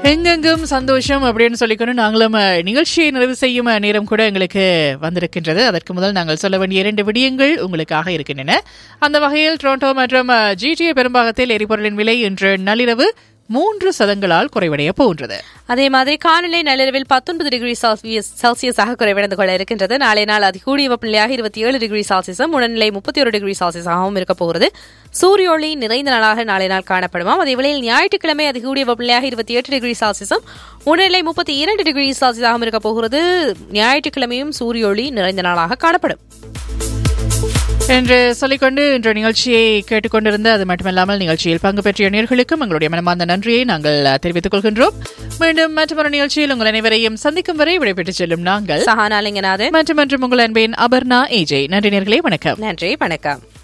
எங்கெங்கும் சந்தோஷம் அப்படின்னு சொல்லிக்கணும் நாங்களும் அஹ், நிகழ்ச்சியை நிறைவு செய்யும் அஹ், நேரம் கூட எங்களுக்கு வந்திருக்கின்றது அதற்கு முதல் நாங்கள் சொல்ல வேண்டிய இரண்டு விடயங்கள் உங்களுக்காக இருக்கின்றன அந்த வகையில் டொரண்டோ மற்றும் ஜிடிஏ பெரும்பாகத்தில் எரிபொருளின் விலை இன்று நள்ளிரவு மூன்று சதங்களால் குறைவடைய போகின்றது அதே மாதிரி காலநிலை நள்ளிரவில் பத்தொன்பது டிகிரி செல்சியஸ் செல்சியஸாக குறைவடைந்து கொள்ள இருக்கின்றது நாளை நாள் அதிகூடிய வெப்பநிலையாக இருபத்தி ஏழு டிகிரி செல்சியஸும் உடல்நிலை முப்பத்தி ஒரு டிகிரி செல்சியஸாகவும் இருக்க போகிறது சூரிய ஒளி நிறைந்த நாளாக நாளை நாள் காணப்படுமாம் அதே வேளையில் ஞாயிற்றுக்கிழமை அதிகூடிய வெப்பநிலையாக இருபத்தி எட்டு டிகிரி செல்சியஸும் உடல்நிலை முப்பத்தி இரண்டு டிகிரி செல்சியஸாகவும் இருக்க போகிறது ஞாயிற்றுக்கிழமையும் சூரிய ஒளி நிறைந்த நாளாக காணப்படும் என்று சொல்லிக்கொண்டு இன்று நிகழ்ச்சியை கேட்டுக்கொண்டிருந்த அது மட்டுமல்லாமல் நிகழ்ச்சியில் பங்கு பெற்றிய நேர்களுக்கும் எங்களுடைய மனமார்ந்த நன்றியை நாங்கள் அஹ், தெரிவித்துக் கொள்கின்றோம் மீண்டும் மற்றொரு நிகழ்ச்சியில் உங்கள் அனைவரையும் சந்திக்கும் வரை விடைபெற்றுச் செல்லும் நாங்கள் சஹானாலிங்கநாதன் மற்றும் மற்றும் உங்கள் அன்பின் அபர்ணா ஏஜே நன்றி நேர்களே வணக்கம் நன்றி வணக்கம்